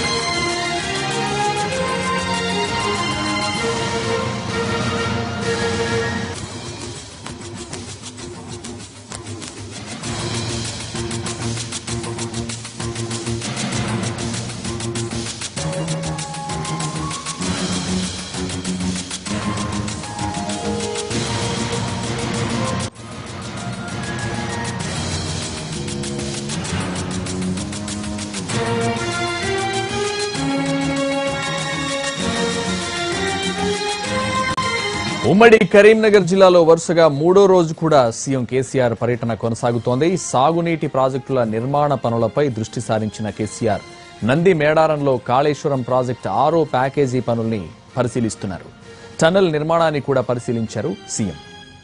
ఉమ్మడి కరీంనగర్ జిల్లాలో వరుసగా మూడో రోజు కూడా సీఎం కేసీఆర్ పర్యటన కొనసాగుతోంది సాగునీటి ప్రాజెక్టుల నిర్మాణ పనులపై దృష్టి సారించిన కేసీఆర్ నంది మేడారంలో కాళేశ్వరం ప్రాజెక్టు ఆరో ప్యాకేజీ పనుల్ని పరిశీలిస్తున్నారు టన్నెల్ నిర్మాణాన్ని కూడా పరిశీలించారు సీఎం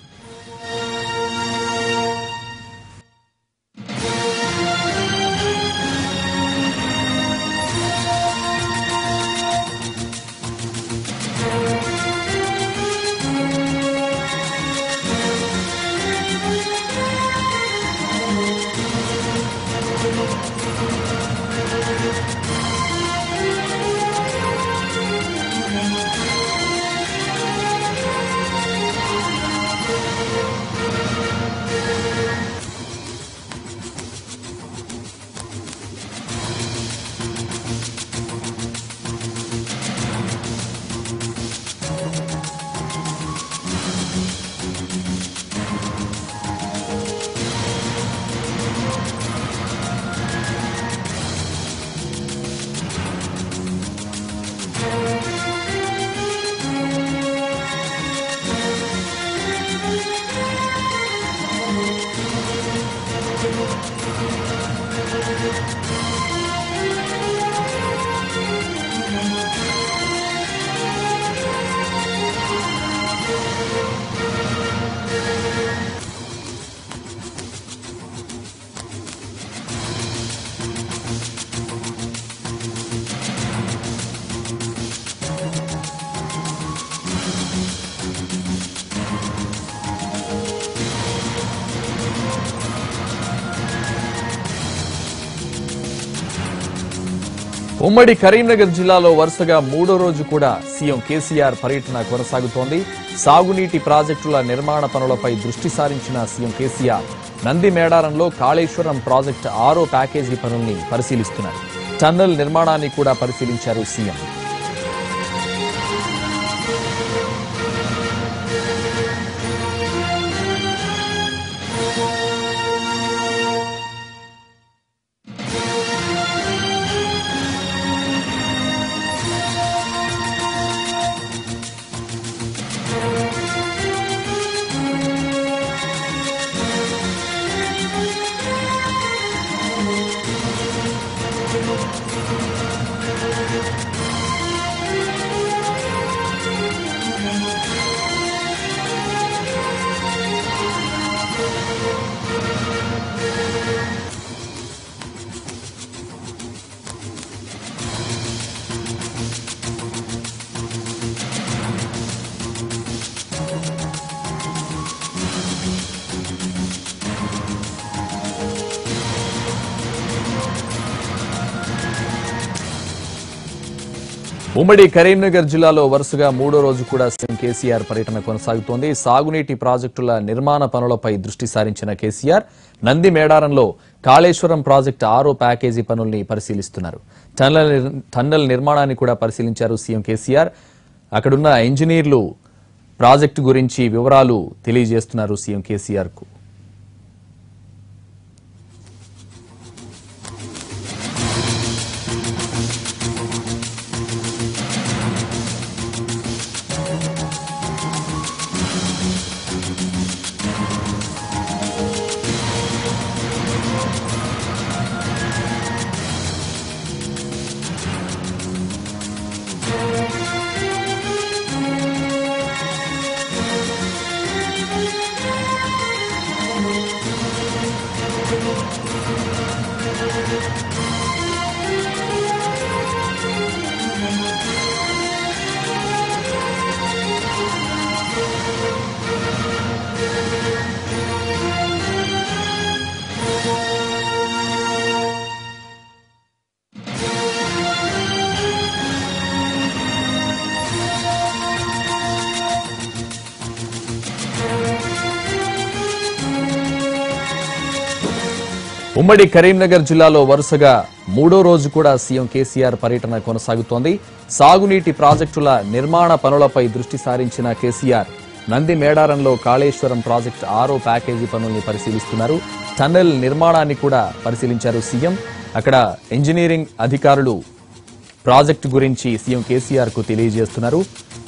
ఉమ్మడి కరీంనగర్ జిల్లాలో వరుసగా మూడో రోజు కూడా సీఎం కేసీఆర్ పర్యటన కొనసాగుతోంది సాగునీటి ప్రాజెక్టుల నిర్మాణ పనులపై దృష్టి సారించిన సీఎం కేసీఆర్ నంది మేడారంలో కాళేశ్వరం ప్రాజెక్టు ఆరో ప్యాకేజీ పనుల్ని పరిశీలిస్తున్నారు టన్నెల్ నిర్మాణాన్ని కూడా పరిశీలించారు సీఎం ఉమ్మడి కరీంనగర్ జిల్లాలో వరుసగా మూడో రోజు కూడా సీఎం కేసీఆర్ పర్యటన కొనసాగుతోంది సాగునీటి ప్రాజెక్టుల నిర్మాణ పనులపై దృష్టి సారించిన కేసీఆర్ నంది మేడారంలో కాళేశ్వరం ప్రాజెక్టు ఆరో ప్యాకేజీ పనుల్ని పరిశీలిస్తున్నారు టన్నెల్ నిర్- టన్నెల్ నిర్మాణాన్ని కూడా పరిశీలించారు సీఎం కేసీఆర్ అక్కడున్న ఇంజనీర్లు ప్రాజెక్టు గురించి వివరాలు తెలియజేస్తున్నారు సీఎం కేసీఆర్ కు ఉమ్మడి కరీంనగర్ జిల్లాలో వరుసగా మూడో రోజు కూడా సీఎం కేసీఆర్ పర్యటన కొనసాగుతోంది సాగునీటి ప్రాజెక్టుల నిర్మాణ పనులపై దృష్టి సారించిన కేసీఆర్ నంది మేడారంలో కాళేశ్వరం ప్రాజెక్టు ఆరో ప్యాకేజీ పనుల్ని పరిశీలిస్తున్నారు టన్నెల్ నిర్మాణాన్ని కూడా పరిశీలించారు సీఎం అక్కడ ఇంజనీరింగ్ అధికారులు ప్రాజెక్టు గురించి సీఎం కేసీఆర్ కు తెలియజేస్తున్నారు